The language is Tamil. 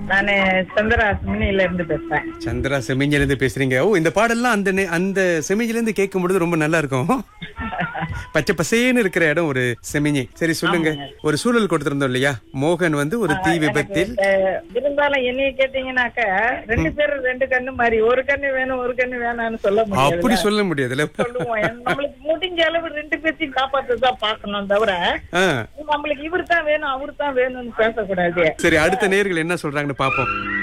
நானு சந்திரா மினியில இருந்து பேசுறேன் சந்திரா செமிஞ்சில இருந்து பேசுறீங்க ஓ இந்த பாடல்லாம் அந்த நே- அந்த செமிஞ்சில இருந்து கேட்கும் பொழுது ரொம்ப நல்லா இருக்கும் பச்சை பசேன்னு இருக்கிற இடம் ஒரு செமிஞ்சி சரி சொல்லுங்க ஒரு சூழல் கொடுத்திருந்தோம் இல்லையா மோகன் வந்து ஒரு தீ விபத்தில் அஹ், இருந்தாலும் என்னைய கேட்டீங்கன்னாக்க ரெண்டு பேரும் ரெண்டு கண்ணு மாதிரி ஒரு கண்ணு வேணும் ஒரு கண்ணு வேணாம்னு சொல்ல அப்படி முடியாது சொல்ல முடியாதுல்ல சொல்லுவோம் நம்மளுக்கு முடிஞ்ச அளவு ரெண்டு பேர்த்தையும் காப்பாத்துதான் பாக்கணும் தவிர ஆ, நம்மளுக்கு இவர் தான் வேணும் அவரு தான் வேணும்னு பேசக்கூடாது சரி அடுத்த நேர்கள் என்ன சொல்றாங்கன்னு பாப்போம்